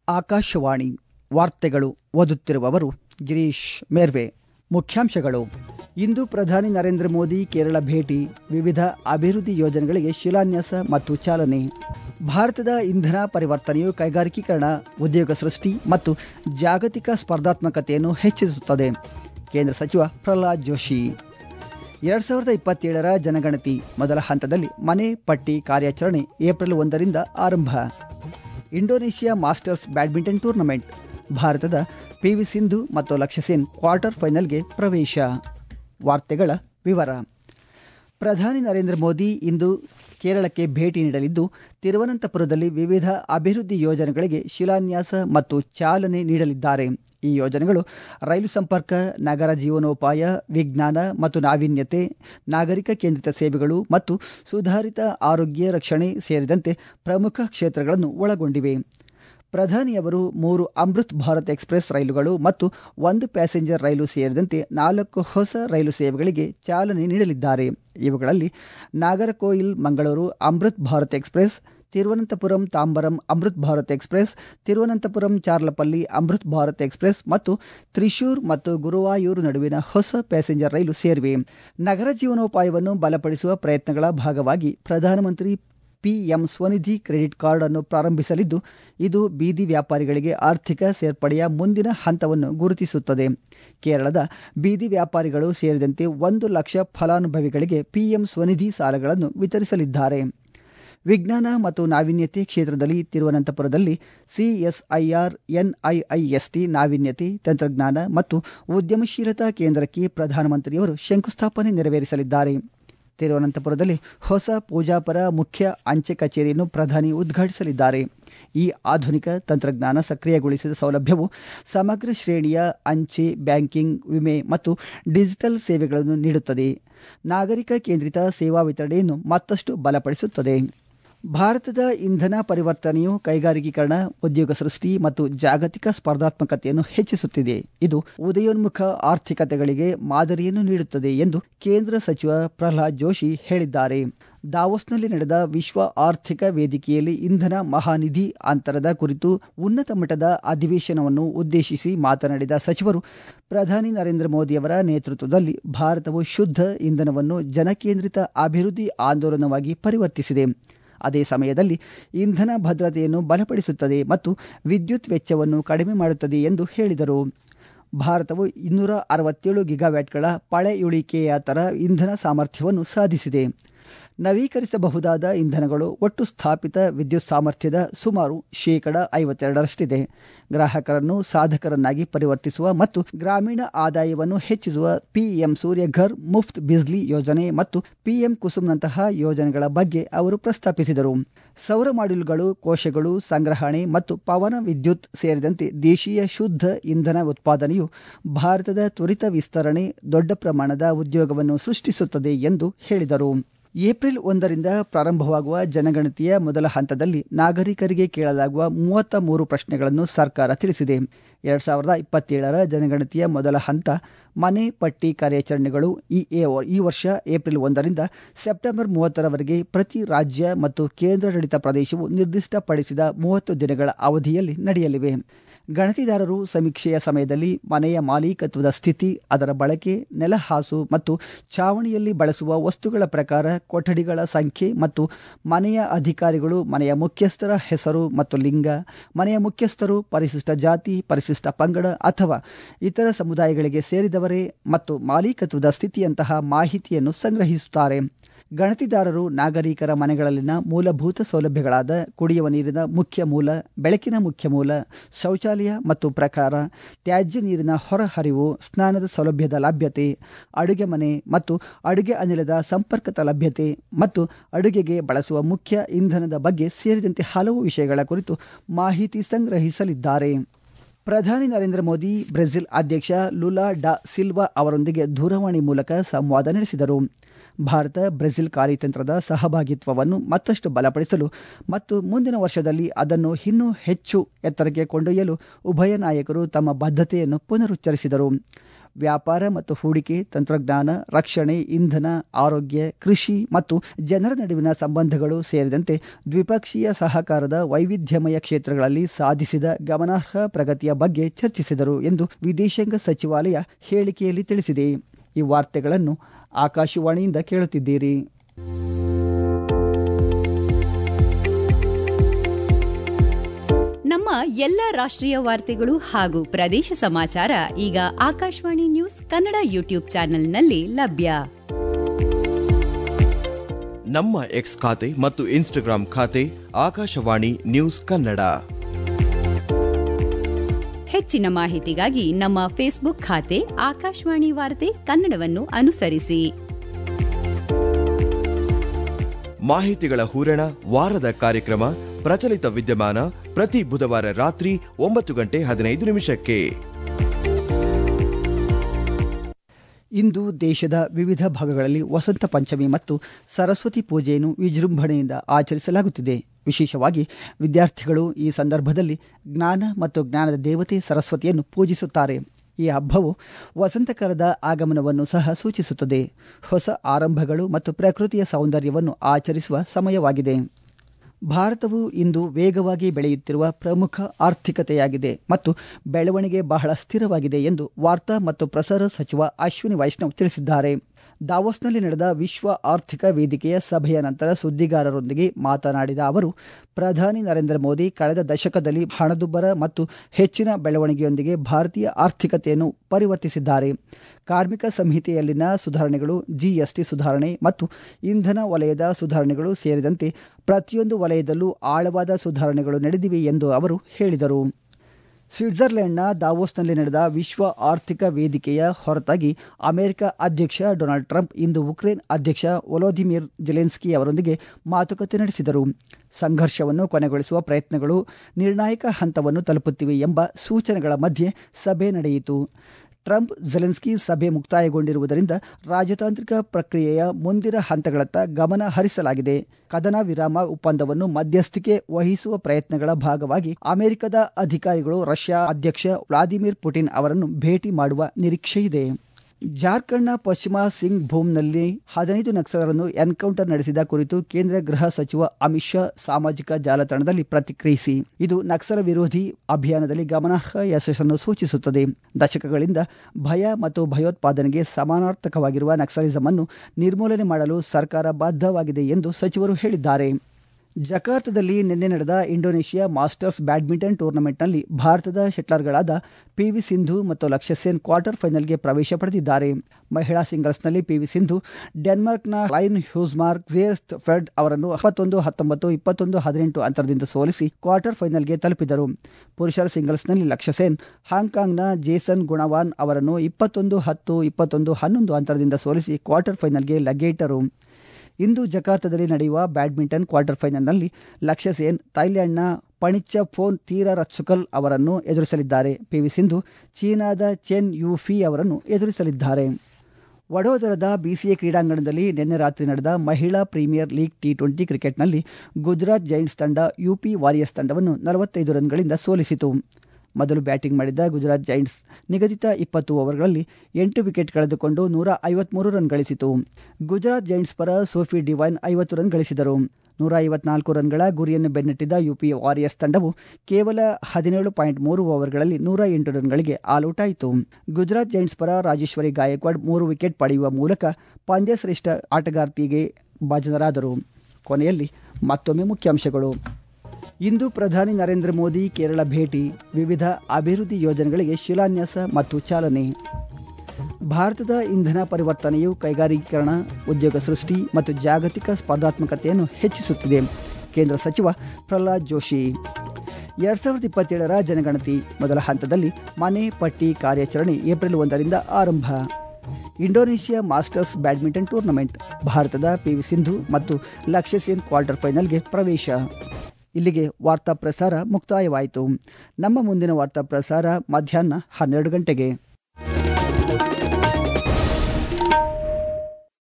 ಆಕಾಶವಾಣಿ ವಾರ್ತೆಗಳು ಓದುತ್ತಿರುವವರು ಗಿರೀಶ್ ಮೇರ್ವೆ ಮುಖ್ಯಾಂಶಗಳು ಇಂದು ಪ್ರಧಾನಿ ನರೇಂದ್ರ ಮೋದಿ ಕೇರಳ ಭೇಟಿ ವಿವಿಧ ಅಭಿವೃದ್ಧಿ ಯೋಜನೆಗಳಿಗೆ ಶಿಲಾನ್ಯಾಸ ಮತ್ತು ಚಾಲನೆ ಭಾರತದ ಇಂಧನ ಪರಿವರ್ತನೆಯು ಕೈಗಾರಿಕೀಕರಣ ಉದ್ಯೋಗ ಸೃಷ್ಟಿ ಮತ್ತು ಜಾಗತಿಕ ಸ್ಪರ್ಧಾತ್ಮಕತೆಯನ್ನು ಹೆಚ್ಚಿಸುತ್ತದೆ ಕೇಂದ್ರ ಸಚಿವ ಪ್ರಹ್ಲಾದ್ ಜೋಶಿ ಎರಡ್ ಸಾವಿರದ ಇಪ್ಪತ್ತೇಳರ ಜನಗಣತಿ ಮೊದಲ ಹಂತದಲ್ಲಿ ಮನೆ ಪಟ್ಟಿ ಕಾರ್ಯಾಚರಣೆ ಏಪ್ರಿಲ್ ಒಂದರಿಂದ ಆರಂಭ ಇಂಡೋನೇಷ್ಯಾ ಮಾಸ್ಟರ್ಸ್ ಬ್ಯಾಡ್ಮಿಂಟನ್ ಟೂರ್ನಮೆಂಟ್ ಭಾರತದ ಪಿವಿ ಸಿಂಧು ಮತ್ತು ಲಕ್ಷ್ಯ ಸೇನ್ ಕ್ವಾರ್ಟರ್ ಫೈನಲ್ಗೆ ಪ್ರವೇಶ ವಾರ್ತೆಗಳ ವಿವರ ಪ್ರಧಾನಿ ನರೇಂದ್ರ ಮೋದಿ ಇಂದು ಕೇರಳಕ್ಕೆ ಭೇಟಿ ನೀಡಲಿದ್ದು ತಿರುವನಂತಪುರದಲ್ಲಿ ವಿವಿಧ ಅಭಿವೃದ್ಧಿ ಯೋಜನೆಗಳಿಗೆ ಶಿಲಾನ್ಯಾಸ ಮತ್ತು ಚಾಲನೆ ನೀಡಲಿದ್ದಾರೆ ಈ ಯೋಜನೆಗಳು ರೈಲು ಸಂಪರ್ಕ ನಗರ ಜೀವನೋಪಾಯ ವಿಜ್ಞಾನ ಮತ್ತು ನಾವೀನ್ಯತೆ ನಾಗರಿಕ ಕೇಂದ್ರಿತ ಸೇವೆಗಳು ಮತ್ತು ಸುಧಾರಿತ ಆರೋಗ್ಯ ರಕ್ಷಣೆ ಸೇರಿದಂತೆ ಪ್ರಮುಖ ಕ್ಷೇತ್ರಗಳನ್ನು ಒಳಗೊಂಡಿವೆ ಪ್ರಧಾನಿಯವರು ಮೂರು ಅಮೃತ್ ಭಾರತ್ ಎಕ್ಸ್ಪ್ರೆಸ್ ರೈಲುಗಳು ಮತ್ತು ಒಂದು ಪ್ಯಾಸೆಂಜರ್ ರೈಲು ಸೇರಿದಂತೆ ನಾಲ್ಕು ಹೊಸ ರೈಲು ಸೇವೆಗಳಿಗೆ ಚಾಲನೆ ನೀಡಲಿದ್ದಾರೆ ಇವುಗಳಲ್ಲಿ Nagercoil Mangaluru Amrit Bharat express Thiruvananthapuram Tambaram Amrit Bharat express Thiruvananthapuram Charlapalli Amrit Bharat express ಮತ್ತು ತ್ರಿಶೂರ್ ಮತ್ತು ಗುರುವಾಯೂರು ನಡುವಿನ ಹೊಸ ಪ್ಯಾಸೆಂಜರ್ ರೈಲು ಸೇರಿವೆ ನಗರ ಜೀವನೋಪಾಯವನ್ನು ಬಲಪಡಿಸುವ ಪ್ರಯತ್ನಗಳ ಭಾಗವಾಗಿ ಪ್ರಧಾನಮಂತ್ರಿ ಪಿಎಂ ಸ್ವನಿಧಿ ಕ್ರೆಡಿಟ್ ಕಾರ್ಡ್ ಅನ್ನು ಪ್ರಾರಂಭಿಸಲಿದ್ದು ಇದು ಬೀದಿ ವ್ಯಾಪಾರಿಗಳಿಗೆ ಆರ್ಥಿಕ ಸೇರ್ಪಡೆಯ ಮುಂದಿನ ಹಂತವನ್ನು ಗುರುತಿಸುತ್ತದೆ ಕೇರಳದ ಬೀದಿ ವ್ಯಾಪಾರಿಗಳು ಸೇರಿದಂತೆ ಒಂದು ಲಕ್ಷ ಫಲಾನುಭವಿಗಳಿಗೆ ಪಿಎಂ ಸ್ವನಿಧಿ ಸಾಲಗಳನ್ನು ವಿತರಿಸಲಿದ್ದಾರೆ ವಿಜ್ಞಾನ ಮತ್ತು ನಾವೀನ್ಯತೆ ಕ್ಷೇತ್ರದಲ್ಲಿ ತಿರುವನಂತಪುರದಲ್ಲಿ ಸಿಎಸ್ಐಆರ್ ಎನ್ಐಐಎಸ್ಟಿ ನಾವೀನ್ಯತೆ ತಂತ್ರಜ್ಞಾನ ಮತ್ತು ಉದ್ಯಮಶೀಲತಾ ಕೇಂದ್ರಕ್ಕೆ ಪ್ರಧಾನಮಂತ್ರಿಯವರು ಶಂಕುಸ್ಥಾಪನೆ ನೆರವೇರಿಸಲಿದ್ದಾರೆ ತಿರುವನಂತಪುರದಲ್ಲಿ ಹೊಸ ಪೂಜಾಪರ ಮುಖ್ಯ ಅಂಚೆ ಕಚೇರಿಯನ್ನು ಪ್ರಧಾನಿ ಉದ್ಘಾಟಿಸಲಿದ್ದಾರೆ ಈ ಆಧುನಿಕ ತಂತ್ರಜ್ಞಾನ ಸಕ್ರಿಯಗೊಳಿಸಿದ ಸೌಲಭ್ಯವು ಸಮಗ್ರ ಶ್ರೇಣಿಯ ಅಂಚೆ ಬ್ಯಾಂಕಿಂಗ್ ವಿಮೆ ಮತ್ತು ಡಿಜಿಟಲ್ ಸೇವೆಗಳನ್ನು ನೀಡುತ್ತದೆ ನಾಗರಿಕ ಕೇಂದ್ರಿತ ಸೇವಾ ವಿತರಣೆಯನ್ನು ಮತ್ತಷ್ಟು ಬಲಪಡಿಸುತ್ತದೆ ಭಾರತದ ಇಂಧನ ಪರಿವರ್ತನೆಯು ಕೈಗಾರಿಕೀಕರಣ ಉದ್ಯೋಗ ಸೃಷ್ಟಿ ಮತ್ತು ಜಾಗತಿಕ ಸ್ಪರ್ಧಾತ್ಮಕತೆಯನ್ನು ಹೆಚ್ಚಿಸುತ್ತಿದೆ ಇದು ಉದಯೋನ್ಮುಖ ಆರ್ಥಿಕತೆಗಳಿಗೆ ಮಾದರಿಯನ್ನು ನೀಡುತ್ತದೆ ಎಂದು ಕೇಂದ್ರ ಸಚಿವ ಪ್ರಹ್ಲಾದ್ ಜೋಶಿ ಹೇಳಿದ್ದಾರೆ ದಾವೋಸ್ನಲ್ಲಿ ನಡೆದ ವಿಶ್ವ ಆರ್ಥಿಕ ವೇದಿಕೆಯಲ್ಲಿ ಇಂಧನ ಮಹಾನಿಧಿ ಅಂತರದ ಕುರಿತು ಉನ್ನತ ಮಟ್ಟದ ಅಧಿವೇಶನವನ್ನು ಉದ್ದೇಶಿಸಿ ಮಾತನಾಡಿದ ಸಚಿವರು ಪ್ರಧಾನಿ ನರೇಂದ್ರ ಮೋದಿಯವರ ನೇತೃತ್ವದಲ್ಲಿ ಭಾರತವು ಶುದ್ಧ ಇಂಧನವನ್ನು ಜನಕೇಂದ್ರಿತ ಅಭಿವೃದ್ಧಿ ಆಂದೋಲನವಾಗಿ ಪರಿವರ್ತಿಸಿದೆ ಅದೇ ಸಮಯದಲ್ಲಿ ಇಂಧನ ಭದ್ರತೆಯನ್ನು ಬಲಪಡಿಸುತ್ತದೆ ಮತ್ತು ವಿದ್ಯುತ್ ವೆಚ್ಚವನ್ನು ಕಡಿಮೆ ಮಾಡುತ್ತದೆ ಎಂದು ಹೇಳಿದರು ಭಾರತವು ಇನ್ನೂರ ಅರವತ್ತೇಳು ಗಿಗಾವ್ಯಾಟ್ಗಳ ಪಳೆಯುಳಿಕೆಯ ತರ ಇಂಧನ ಸಾಮರ್ಥ್ಯವನ್ನು ಸಾಧಿಸಿದೆ ನವೀಕರಿಸಬಹುದಾದ ಇಂಧನಗಳು ಒಟ್ಟು ಸ್ಥಾಪಿತ ವಿದ್ಯುತ್ ಸಾಮರ್ಥ್ಯದ ಸುಮಾರು ಶೇಕಡ ಐವತ್ತೆರಡರಷ್ಟಿದೆ ಗ್ರಾಹಕರನ್ನು ಸಾಧಕರನ್ನಾಗಿ ಪರಿವರ್ತಿಸುವ ಮತ್ತು ಗ್ರಾಮೀಣ ಆದಾಯವನ್ನು ಹೆಚ್ಚಿಸುವ ಪಿಎಂ ಸೂರ್ಯಘರ್ ಮುಫ್ತ್ ಬಿಜ್ಲಿ ಯೋಜನೆ ಮತ್ತು ಪಿಎಂ ಕುಸುಮ್ನಂತಹ ಯೋಜನೆಗಳ ಬಗ್ಗೆ ಅವರು ಪ್ರಸ್ತಾಪಿಸಿದರು ಸೌರ ಮಾಡ್ಯೂಲ್ಗಳು ಕೋಶಗಳು ಸಂಗ್ರಹಣೆ ಮತ್ತು ಪವನ ವಿದ್ಯುತ್ ಸೇರಿದಂತೆ ದೇಶೀಯ ಶುದ್ಧ ಇಂಧನ ಉತ್ಪಾದನೆಯು ಭಾರತದ ತ್ವರಿತ ವಿಸ್ತರಣೆ ದೊಡ್ಡ ಪ್ರಮಾಣದ ಉದ್ಯೋಗವನ್ನು ಸೃಷ್ಟಿಸುತ್ತದೆ ಎಂದು ಹೇಳಿದರು ಏಪ್ರಿಲ್ ಒಂದರಿಂದ ಪ್ರಾರಂಭವಾಗುವ ಜನಗಣತಿಯ ಮೊದಲ ಹಂತದಲ್ಲಿ ನಾಗರಿಕರಿಗೆ ಕೇಳಲಾಗುವ ಮೂವತ್ತ ಮೂರು ಪ್ರಶ್ನೆಗಳನ್ನು ಸರ್ಕಾರ ತಿಳಿಸಿದೆ ಎರಡ್ ಸಾವಿರದ ಇಪ್ಪತ್ತೇಳರ ಜನಗಣತಿಯ ಮೊದಲ ಹಂತ ಮನೆ ಪಟ್ಟಿ ಕಾರ್ಯಾಚರಣೆಗಳು ಈ ಈ ವರ್ಷ ಏಪ್ರಿಲ್ ಒಂದರಿಂದ ಸೆಪ್ಟೆಂಬರ್ ಮೂವತ್ತರವರೆಗೆ ಪ್ರತಿ ರಾಜ್ಯ ಮತ್ತು ಕೇಂದ್ರಾಡಳಿತ ಪ್ರದೇಶವು ನಿರ್ದಿಷ್ಟಪಡಿಸಿದ ಮೂವತ್ತು ದಿನಗಳ ಅವಧಿಯಲ್ಲಿ ನಡೆಯಲಿವೆ ಗಣತಿದಾರರು ಸಮೀಕ್ಷೆಯ ಸಮಯದಲ್ಲಿ ಮನೆಯ ಮಾಲೀಕತ್ವದ ಸ್ಥಿತಿ ಅದರ ಬಳಕೆ ನೆಲಹಾಸು ಮತ್ತು ಛಾವಣಿಯಲ್ಲಿ ಬಳಸುವ ವಸ್ತುಗಳ ಪ್ರಕಾರ ಕೊಠಡಿಗಳ ಸಂಖ್ಯೆ ಮತ್ತು ಮನೆಯ ಅಧಿಕಾರಿಗಳು ಮನೆಯ ಮುಖ್ಯಸ್ಥರ ಹೆಸರು ಮತ್ತು ಲಿಂಗ ಮನೆಯ ಮುಖ್ಯಸ್ಥರು ಪರಿಶಿಷ್ಟ ಜಾತಿ ಪರಿಶಿಷ್ಟ ಪಂಗಡ ಅಥವಾ ಇತರ ಸಮುದಾಯಗಳಿಗೆ ಸೇರಿದವರೇ ಮತ್ತು ಮಾಲೀಕತ್ವದ ಸ್ಥಿತಿಯಂತಹ ಮಾಹಿತಿಯನ್ನು ಸಂಗ್ರಹಿಸುತ್ತಾರೆ ಗಣತಿದಾರರು ನಾಗರಿಕರ ಮನೆಗಳಲ್ಲಿನ ಮೂಲಭೂತ ಸೌಲಭ್ಯಗಳಾದ ಕುಡಿಯುವ ನೀರಿನ ಮುಖ್ಯ ಮೂಲ ಬೆಳಕಿನ ಮುಖ್ಯ ಮೂಲ ಶೌಚಾಲಯ ಮತ್ತು ಪ್ರಕಾರ ತ್ಯಾಜ್ಯ ನೀರಿನ ಹೊರಹರಿವು ಸ್ನಾನದ ಸೌಲಭ್ಯದ ಲಭ್ಯತೆ ಅಡುಗೆ ಮನೆ ಮತ್ತು ಅಡುಗೆ ಅನಿಲದ ಸಂಪರ್ಕದ ಲಭ್ಯತೆ ಮತ್ತು ಅಡುಗೆಗೆ ಬಳಸುವ ಮುಖ್ಯ ಇಂಧನದ ಬಗ್ಗೆ ಸೇರಿದಂತೆ ಹಲವು ವಿಷಯಗಳ ಕುರಿತು ಮಾಹಿತಿ ಸಂಗ್ರಹಿಸಲಿದ್ದಾರೆ ಪ್ರಧಾನಿ ನರೇಂದ್ರ ಮೋದಿ ಬ್ರೆಜಿಲ್ ಅಧ್ಯಕ್ಷ ಲುಲಾ ಡಾ ಸಿಲ್ವಾ ಅವರೊಂದಿಗೆ ದೂರವಾಣಿ ಮೂಲಕ ಸಂವಾದ ನಡೆಸಿದರು ಭಾರತ ಬ್ರೆಜಿಲ್ ಕಾರ್ಯತಂತ್ರದ ಸಹಭಾಗಿತ್ವವನ್ನು ಮತ್ತಷ್ಟು ಬಲಪಡಿಸಲು ಮತ್ತು ಮುಂದಿನ ವರ್ಷದಲ್ಲಿ ಅದನ್ನು ಇನ್ನೂ ಹೆಚ್ಚು ಎತ್ತರಕ್ಕೆ ಕೊಂಡೊಯ್ಯಲು ಉಭಯ ನಾಯಕರು ತಮ್ಮ ಬದ್ಧತೆಯನ್ನು ಪುನರುಚ್ಚರಿಸಿದರು ವ್ಯಾಪಾರ ಮತ್ತು ಹೂಡಿಕೆ ತಂತ್ರಜ್ಞಾನ ರಕ್ಷಣೆ ಇಂಧನ ಆರೋಗ್ಯ ಕೃಷಿ ಮತ್ತು ಜನರ ನಡುವಿನ ಸಂಬಂಧಗಳು ಸೇರಿದಂತೆ ದ್ವಿಪಕ್ಷೀಯ ಸಹಕಾರದ ವೈವಿಧ್ಯಮಯ ಕ್ಷೇತ್ರಗಳಲ್ಲಿ ಸಾಧಿಸಿದ ಗಮನಾರ್ಹ ಪ್ರಗತಿಯ ಬಗ್ಗೆ ಚರ್ಚಿಸಿದರು ಎಂದು ವಿದೇಶಾಂಗ ಸಚಿವಾಲಯ ಹೇಳಿಕೆಯಲ್ಲಿ ತಿಳಿಸಿದೆ ಈ ವಾರ್ತೆಗಳನ್ನು ಆಕಾಶವಾಣಿಯಿಂದ ಕೇಳುತ್ತಿದ್ದೀರಿ ನಮ್ಮ ಎಲ್ಲ ರಾಷ್ಟ್ರೀಯ ವಾರ್ತೆಗಳು ಹಾಗೂ ಪ್ರದೇಶ ಸಮಾಚಾರ ಈಗ ಆಕಾಶವಾಣಿ ನ್ಯೂಸ್ ಕನ್ನಡ ಯೂಟ್ಯೂಬ್ ಚಾನೆಲ್ನಲ್ಲಿ ಲಭ್ಯ ನಮ್ಮ ಎಕ್ಸ್ ಖಾತೆ ಮತ್ತು ಇನ್ಸ್ಟಾಗ್ರಾಂ ಖಾತೆ ಆಕಾಶವಾಣಿ ನ್ಯೂಸ್ ಕನ್ನಡ ಹೆಚ್ಚಿನ ಮಾಹಿತಿಗಾಗಿ ನಮ್ಮ ಫೇಸ್ಬುಕ್ ಖಾತೆ ಆಕಾಶವಾಣಿ ವಾರ್ತೆ ಕನ್ನಡವನ್ನು ಅನುಸರಿಸಿ ಮಾಹಿತಿಗಳ ಹೂರಣ ವಾರದ ಕಾರ್ಯಕ್ರಮ ಪ್ರಚಲಿತ ವಿದ್ಯಮಾನ ಪ್ರತಿ ಬುಧವಾರ ರಾತ್ರಿ ಒಂಬತ್ತು ಗಂಟೆ ಹದಿನೈದು ನಿಮಿಷಕ್ಕೆ ಇಂದು ದೇಶದ ವಿವಿಧ ಭಾಗಗಳಲ್ಲಿ ವಸಂತ ಪಂಚಮಿ ಮತ್ತು ಸರಸ್ವತಿ ಪೂಜೆಯನ್ನು ವಿಜೃಂಭಣೆಯಿಂದ ಆಚರಿಸಲಾಗುತ್ತಿದೆ ವಿಶೇಷವಾಗಿ ವಿದ್ಯಾರ್ಥಿಗಳು ಈ ಸಂದರ್ಭದಲ್ಲಿ ಜ್ಞಾನ ಮತ್ತು ಜ್ಞಾನದ ದೇವತೆ ಸರಸ್ವತಿಯನ್ನು ಪೂಜಿಸುತ್ತಾರೆ ಈ ಹಬ್ಬವು ವಸಂತಕಾಲದ ಆಗಮನವನ್ನು ಸಹ ಸೂಚಿಸುತ್ತದೆ ಹೊಸ ಆರಂಭಗಳು ಮತ್ತು ಪ್ರಕೃತಿಯ ಸೌಂದರ್ಯವನ್ನು ಆಚರಿಸುವ ಸಮಯವಾಗಿದೆ ಭಾರತವು ಇಂದು ವೇಗವಾಗಿ ಬೆಳೆಯುತ್ತಿರುವ ಪ್ರಮುಖ ಆರ್ಥಿಕತೆಯಾಗಿದೆ ಮತ್ತು ಬೆಳವಣಿಗೆ ಬಹಳ ಸ್ಥಿರವಾಗಿದೆ ಎಂದು ವಾರ್ತಾ ಮತ್ತು ಪ್ರಸಾರ ಸಚಿವ ಅಶ್ವಿನಿ ವೈಷ್ಣವ್ ತಿಳಿಸಿದ್ದಾರೆ ದಾವೋಸ್ನಲ್ಲಿ ನಡೆದ ವಿಶ್ವ ಆರ್ಥಿಕ ವೇದಿಕೆಯ ಸಭೆಯ ನಂತರ ಸುದ್ದಿಗಾರರೊಂದಿಗೆ ಮಾತನಾಡಿದ ಅವರು ಪ್ರಧಾನಿ ನರೇಂದ್ರ ಮೋದಿ ಕಳೆದ ದಶಕದಲ್ಲಿ ಹಣದುಬ್ಬರ ಮತ್ತು ಹೆಚ್ಚಿನ ಬೆಳವಣಿಗೆಯೊಂದಿಗೆ ಭಾರತೀಯ ಆರ್ಥಿಕತೆಯನ್ನು ಪರಿವರ್ತಿಸಿದ್ದಾರೆ ಕಾರ್ಮಿಕ ಸಂಹಿತೆಯಲ್ಲಿನ ಸುಧಾರಣೆಗಳು ಜಿಎಸ್ಟಿ ಸುಧಾರಣೆ ಮತ್ತು ಇಂಧನ ವಲಯದ ಸುಧಾರಣೆಗಳು ಸೇರಿದಂತೆ ಪ್ರತಿಯೊಂದು ವಲಯದಲ್ಲೂ ಆಳವಾದ ಸುಧಾರಣೆಗಳು ನಡೆದಿವೆ ಎಂದು ಅವರು ಹೇಳಿದರು ಸ್ವಿಟ್ಜರ್ಲೆಂಡ್ನ ದಾವೋಸ್ನಲ್ಲಿ ನಡೆದ ವಿಶ್ವ ಆರ್ಥಿಕ ವೇದಿಕೆಯ ಹೊರತಾಗಿ ಅಮೆರಿಕ ಅಧ್ಯಕ್ಷ ಡೊನಾಲ್ಡ್ ಟ್ರಂಪ್ ಇಂದು ಉಕ್ರೇನ್ ಅಧ್ಯಕ್ಷ ಒಲೋದಿಮಿರ್ ಜೆಲೆನ್ಸ್ಕಿ ಅವರೊಂದಿಗೆ ಮಾತುಕತೆ ನಡೆಸಿದರು ಸಂಘರ್ಷವನ್ನು ಕೊನೆಗೊಳಿಸುವ ಪ್ರಯತ್ನಗಳು ನಿರ್ಣಾಯಕ ಹಂತವನ್ನು ತಲುಪುತ್ತಿವೆ ಎಂಬ ಸೂಚನೆಗಳ ಮಧ್ಯೆ ಸಭೆ ನಡೆಯಿತು ಟ್ರಂಪ್ ಜೆಲೆನ್ಸ್ಕಿ ಸಭೆ ಮುಕ್ತಾಯಗೊಂಡಿರುವುದರಿಂದ ರಾಜತಾಂತ್ರಿಕ ಪ್ರಕ್ರಿಯೆಯ ಮುಂದಿನ ಹಂತಗಳತ್ತ ಗಮನ ಹರಿಸಲಾಗಿದೆ ಕದನ ವಿರಾಮ ಒಪ್ಪಂದವನ್ನು ಮಧ್ಯಸ್ಥಿಕೆ ವಹಿಸುವ ಪ್ರಯತ್ನಗಳ ಭಾಗವಾಗಿ ಅಮೆರಿಕದ ಅಧಿಕಾರಿಗಳು ರಷ್ಯಾ ಅಧ್ಯಕ್ಷ ವ್ಲಾದಿಮಿರ್ ಪುಟಿನ್ ಅವರನ್ನು ಭೇಟಿ ಮಾಡುವ ನಿರೀಕ್ಷೆಯಿದೆ ಜಾರ್ಖಂಡ್ನ ಪಶ್ಚಿಮ ಸಿಂಗ್ ಭೂಮ್ನಲ್ಲಿ ಹದಿನೈದು ನಕ್ಸಲರನ್ನು ಎನ್ಕೌಂಟರ್ ನಡೆಸಿದ ಕುರಿತು ಕೇಂದ್ರ ಗೃಹ ಸಚಿವ ಅಮಿತ್ ಶಾ ಸಾಮಾಜಿಕ ಜಾಲತಾಣದಲ್ಲಿ ಪ್ರತಿಕ್ರಿಯಿಸಿ ಇದು ನಕ್ಸಲ ವಿರೋಧಿ ಅಭಿಯಾನದಲ್ಲಿ ಗಮನಾರ್ಹ ಯಶಸ್ಸನ್ನು ಸೂಚಿಸುತ್ತದೆ ದಶಕಗಳಿಂದ ಭಯ ಮತ್ತು ಭಯೋತ್ಪಾದನೆಗೆ ಸಮಾನಾರ್ಥಕವಾಗಿರುವ ನಕ್ಸಲಿಸಂ ಅನ್ನು ನಿರ್ಮೂಲನೆ ಮಾಡಲು ಸರ್ಕಾರ ಬದ್ಧವಾಗಿದೆ ಎಂದು ಸಚಿವರು ಹೇಳಿದ್ದಾರೆ ಜಕಾರ್ತದಲ್ಲಿ ನಿನ್ನೆ ನಡೆದ ಇಂಡೋನೇಷಿಯಾ ಮಾಸ್ಟರ್ಸ್ ಬ್ಯಾಡ್ಮಿಂಟನ್ ಟೂರ್ನಮೆಂಟ್ನಲ್ಲಿ ಭಾರತದ ಶಟ್ಲರ್ಗಳಾದ ಪಿವಿ ಸಿಂಧು ಮತ್ತು ಲಕ್ಷ್ಯ ಸೇನ್ ಕ್ವಾರ್ಟರ್ ಫೈನಲ್ಗೆ ಪ್ರವೇಶ ಪಡೆದಿದ್ದಾರೆ ಮಹಿಳಾ ಸಿಂಗಲ್ಸ್ನಲ್ಲಿ ಪಿವಿ ಸಿಂಧು ಡೆನ್ಮಾರ್ಕ್ನ ಲೈನ್ ಹ್ಯೂಸ್ಮಾರ್ಕ್ ಝೇಸ್ಟ್ ಫೆಡ್ ಅವರನ್ನು ಇಪ್ಪತ್ತೊಂದು ಹತ್ತೊಂಬತ್ತು ಇಪ್ಪತ್ತೊಂದು ಹದಿನೆಂಟು ಅಂತರದಿಂದ ಸೋಲಿಸಿ ಕ್ವಾರ್ಟರ್ ಫೈನಲ್ಗೆ ತಲುಪಿದರು ಪುರುಷರ ಸಿಂಗಲ್ಸ್ನಲ್ಲಿ ಲಕ್ಷ್ಯ ಸೇನ್ ಹಾಂಗ್ಕಾಂಗ್ನ ಜೇಸನ್ ಗುಣವಾನ್ ಅವರನ್ನು ಇಪ್ಪತ್ತೊಂದು ಹತ್ತು ಇಪ್ಪತ್ತೊಂದು ಹನ್ನೊಂದು ಅಂತರದಿಂದ ಸೋಲಿಸಿ ಕ್ವಾರ್ಟರ್ ಫೈನಲ್ಗೆ ಲಗ್ಗೇಟರು ಇಂದು ಜಕಾರ್ತದಲ್ಲಿ ನಡೆಯುವ ಬ್ಯಾಡ್ಮಿಂಟನ್ ಕ್ವಾರ್ಟರ್ ಫೈನಲ್ನಲ್ಲಿ ಲಕ್ಷ್ಯ ಸೇನ್ ಥೈಲ್ಯಾಂಡ್ನ ಪಣಿಚ್ಚ ಫೋನ್ ತೀರ ರತ್ಸುಕಲ್ ಅವರನ್ನು ಎದುರಿಸಲಿದ್ದಾರೆ ಪಿವಿ ಸಿಂಧು ಚೀನಾದ ಚೆನ್ ಯುಫಿ ಅವರನ್ನು ಎದುರಿಸಲಿದ್ದಾರೆ ವಡೋದರದ ಬಿಸಿಎ ಕ್ರೀಡಾಂಗಣದಲ್ಲಿ ನಿನ್ನೆ ರಾತ್ರಿ ನಡೆದ ಮಹಿಳಾ ಪ್ರೀಮಿಯರ್ ಲೀಗ್ ಟಿ ಟ್ವೆಂಟಿ ಕ್ರಿಕೆಟ್ನಲ್ಲಿ ಗುಜರಾತ್ ಜೈಂಟ್ಸ್ ತಂಡ ಯುಪಿ ವಾರಿಯರ್ಸ್ ತಂಡವನ್ನು ನಲವತ್ತೈದು ರನ್ಗಳಿಂದ ಸೋಲಿಸಿತು ಮೊದಲು ಬ್ಯಾಟಿಂಗ್ ಮಾಡಿದ ಗುಜರಾತ್ ಜೈಂಟ್ಸ್ ನಿಗದಿತ ಇಪ್ಪತ್ತು ಓವರ್ಗಳಲ್ಲಿ ಎಂಟು ವಿಕೆಟ್ ಕಳೆದುಕೊಂಡು ನೂರ ಐವತ್ಮೂರು ರನ್ ಗಳಿಸಿತು ಗುಜರಾತ್ ಜೈಂಟ್ಸ್ ಪರ ಸೋಫಿ ಡಿವೈನ್ ಐವತ್ತು ರನ್ ಗಳಿಸಿದರು ನೂರ ಐವತ್ನಾಲ್ಕು ರನ್ಗಳ ಗುರಿಯನ್ನು ಬೆನ್ನಟ್ಟಿದ ಯುಪಿ ವಾರಿಯರ್ಸ್ ತಂಡವು ಕೇವಲ ಹದಿನೇಳು ಪಾಯಿಂಟ್ ಮೂರು ಓವರ್ಗಳಲ್ಲಿ ನೂರ ಎಂಟು ರನ್ಗಳಿಗೆ ಆಲ್ಔಟ್ ಆಯಿತು ಗುಜರಾತ್ ಜೈಂಟ್ಸ್ ಪರ ರಾಜೇಶ್ವರಿ ಗಾಯಕ್ವಾಡ್ ಮೂರು ವಿಕೆಟ್ ಪಡೆಯುವ ಮೂಲಕ ಪಂದ್ಯಶ್ರೇಷ್ಠ ಆಟಗಾರ್ತಿಗೆ ಭಾಜನರಾದರು ಕೊನೆಯಲ್ಲಿ ಮತ್ತೊಮ್ಮೆ ಮುಖ್ಯಾಂಶಗಳು ಇಂದು ಪ್ರಧಾನಿ ನರೇಂದ್ರ ಮೋದಿ ಕೇರಳ ಭೇಟಿ ವಿವಿಧ ಅಭಿವೃದ್ಧಿ ಯೋಜನೆಗಳಿಗೆ ಶಿಲಾನ್ಯಾಸ ಮತ್ತು ಚಾಲನೆ ಭಾರತದ ಇಂಧನ ಪರಿವರ್ತನೆಯು ಕೈಗಾರಿಕೀಕರಣ ಉದ್ಯೋಗ ಸೃಷ್ಟಿ ಮತ್ತು ಜಾಗತಿಕ ಸ್ಪರ್ಧಾತ್ಮಕತೆಯನ್ನು ಹೆಚ್ಚಿಸುತ್ತಿದೆ ಕೇಂದ್ರ ಸಚಿವ ಪ್ರಹ್ಲಾದ್ ಜೋಶಿ ಎರಡ್ ಸಾವಿರದ ಇಪ್ಪತ್ತೇಳರ ಜನಗಣತಿ ಮೊದಲ ಹಂತದಲ್ಲಿ ಮನೆ ಪಟ್ಟಿ ಕಾರ್ಯಾಚರಣೆ ಏಪ್ರಿಲ್ ಒಂದರಿಂದ ಆರಂಭ ಇಂಡೋನೇಷಿಯಾ ಮಾಸ್ಟರ್ಸ್ ಬ್ಯಾಡ್ಮಿಂಟನ್ ಟೂರ್ನಮೆಂಟ್ ಭಾರತದ ಪಿವಿ ಸಿಂಧು ಮತ್ತು ಲಕ್ಷ್ಯ ಸೇನ್ ಕ್ವಾರ್ಟರ್ ಫೈನಲ್ಗೆ ಪ್ರವೇಶ ಇಲ್ಲಿಗೆ ವಾರ್ತಾ ಪ್ರಸಾರ ಮುಕ್ತಾಯವಾಯಿತು ನಮ್ಮ ಮುಂದಿನ ವಾರ್ತಾ ಪ್ರಸಾರ ಮಧ್ಯಾಹ್ನ ಹನ್ನೆರಡು ಗಂಟೆಗೆ